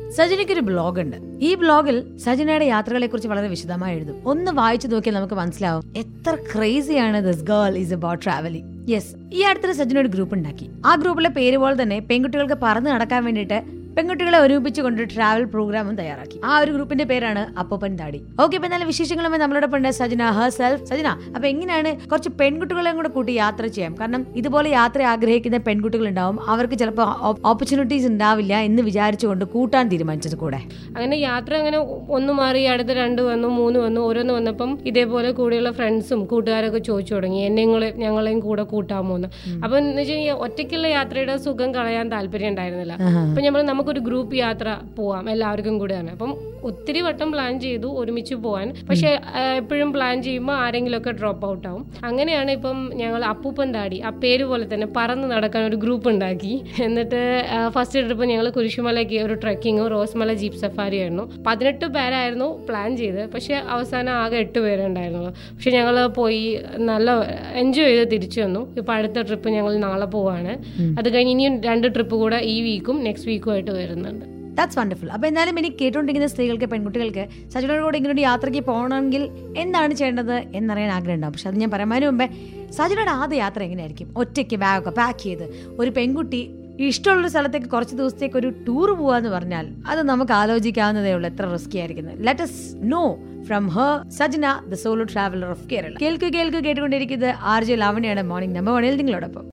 സജനയ്ക്ക് ഒരു ബ്ലോഗ് ഉണ്ട് ഈ ബ്ലോഗിൽ സജനയുടെ യാത്രകളെ കുറിച്ച് വളരെ വിശദമായി എഴുതും ഒന്ന് വായിച്ചു നോക്കിയാൽ നമുക്ക് മനസ്സിലാവും എത്ര ക്രേസിയാണ് this girl is about travelling yes ഈ അടുത്തൊരു സജന ഒരു ഗ്രൂപ്പ് ഉണ്ടാക്കി ആ ഗ്രൂപ്പിലെ പേര് പോലെ തന്നെ പെൺകുട്ടികൾക്ക് പറന്ന് നടക്കാൻ വേണ്ടിയിട്ട് പെൺകുട്ടികളെ ഒരുമിച്ചുകൊണ്ട് ട്രാവൽ പ്രോഗ്രാമും തയ്യാറാക്കി ആ ഒരു ഗ്രൂപ്പിന്റെ പേരാണ് അപ്പൂപ്പൻ താടി ഓക്കെ ഇപ്പൊ നല്ല വിശേഷങ്ങളുമായി നമ്മളോടൊപ്പം ഉണ്ട് സജന ഹർ സെൽഫ് സജന അപ്പൊ എങ്ങനെയാണ് കുറച്ച് പെൺകുട്ടികളെയും കൂടെ കൂട്ടി യാത്ര ചെയ്യാം കാരണം ഇതുപോലെ യാത്ര ആഗ്രഹിക്കുന്ന പെൺകുട്ടികൾ ഉണ്ടാവും അവർക്ക് ചിലപ്പോൾ ഓപ്പർച്യൂണിറ്റീസ് ഉണ്ടാവില്ല എന്ന് വിചാരിച്ചുകൊണ്ട് കൂട്ടാൻ തീരുമാനിച്ചത് കൂടെ അങ്ങനെ യാത്ര അങ്ങനെ ഒന്ന് മാറി അടുത്ത രണ്ട് വന്നു മൂന്ന് വന്നു ഓരോന്ന് വന്നപ്പം ഇതേപോലെ കൂടെയുള്ള ഫ്രണ്ട്സും കൂട്ടുകാരൊക്കെ ചോദിച്ചു തുടങ്ങി എന്നെ ഞങ്ങളെയും കൂടെ കൂട്ടാമോ എന്ന് അപ്പം എന്ന് വെച്ച് കഴിഞ്ഞാൽ ഒറ്റയ്ക്കുള്ള യാത്രയുടെ സുഖം കളയാൻ താല്പര്യം ഉണ്ടായിരുന്നില്ല അപ്പൊ നമ്മൾ നമുക്കൊരു ഗ്രൂപ്പ് യാത്ര പോവാം എല്ലാവർക്കും കൂടെ തന്നെ അപ്പം ഒത്തിരി വട്ടം പ്ലാൻ ചെയ്തു ഒരുമിച്ച് പോവാൻ പക്ഷെ എപ്പോഴും പ്ലാൻ ചെയ്യുമ്പോൾ ആരെങ്കിലുമൊക്കെ ഡ്രോപ്പ് ഔട്ട് ആവും അങ്ങനെയാണ് ഇപ്പം ഞങ്ങൾ അപ്പൂപ്പൻ താടി ആ പേര് പോലെ തന്നെ പറന്ന് നടക്കാൻ ഒരു ഗ്രൂപ്പ് ഉണ്ടാക്കി എന്നിട്ട് ഫസ്റ്റ് ട്രിപ്പ് ഞങ്ങൾ കുരിശുമലയ്ക്ക് ഒരു ട്രക്കിങ്ങും റോസ്മല ജീപ്പ് സഫാരി ആയിരുന്നു പതിനെട്ട് പേരായിരുന്നു പ്ലാൻ ചെയ്തത് പക്ഷെ അവസാനം ആകെ എട്ട് പേരേ ഉണ്ടായിരുന്നുള്ളൂ പക്ഷെ ഞങ്ങൾ പോയി നല്ല എൻജോയ് ചെയ്ത് തിരിച്ചു വന്നു ഇപ്പം അടുത്ത ട്രിപ്പ് ഞങ്ങൾ നാളെ പോവാണ് അത് കഴിഞ്ഞ് ഇനിയും രണ്ട് ട്രിപ്പ് കൂടെ ഈ വീക്കും നെക്സ്റ്റ് വീക്കും ആയിട്ട് വരുന്നുണ്ട് ദാറ്റ്സ് വണ്ടർഫുൾ അപ്പൊ എന്തായാലും എനിക്ക് കേട്ടുകൊണ്ടിരിക്കുന്ന സ്ത്രീകൾക്ക് പെൺകുട്ടികൾക്ക് സജനോട് കൂടെ ഇങ്ങനെ ഒരു യാത്രയ്ക്ക് പോകണമെങ്കിൽ എന്താണ് ചെയ്യേണ്ടത് എന്നറിയാൻ ആഗ്രഹം ഉണ്ടാവും പക്ഷെ അത് ഞാൻ പറയുന്നതിന് മുമ്പേ സജനയുടെ ആദ്യ യാത്ര എങ്ങനെയായിരിക്കും ഒറ്റയ്ക്ക് ബാഗൊക്കെ പാക്ക് ചെയ്ത് ഒരു പെൺകുട്ടി ഇഷ്ടമുള്ള സ്ഥലത്തേക്ക് കുറച്ച് ദിവസത്തേക്ക് ഒരു ടൂർ പോവാന്ന് പറഞ്ഞാൽ അത് നമുക്ക് ആലോചിക്കാവുന്നതേ ഉള്ളൂ എത്ര റിസ്കി ആയിരിക്കുന്നത് let us know from her Sajana the solo traveller of Kerala കേൾക്കു കേൾക്കു കേട്ടുകൊണ്ടിരിക്കുന്നത് ആർ ജെ ലാവണിയാണ് മോർണിംഗ് നമ്പർ വണിൽ നിങ്ങളോടൊപ്പം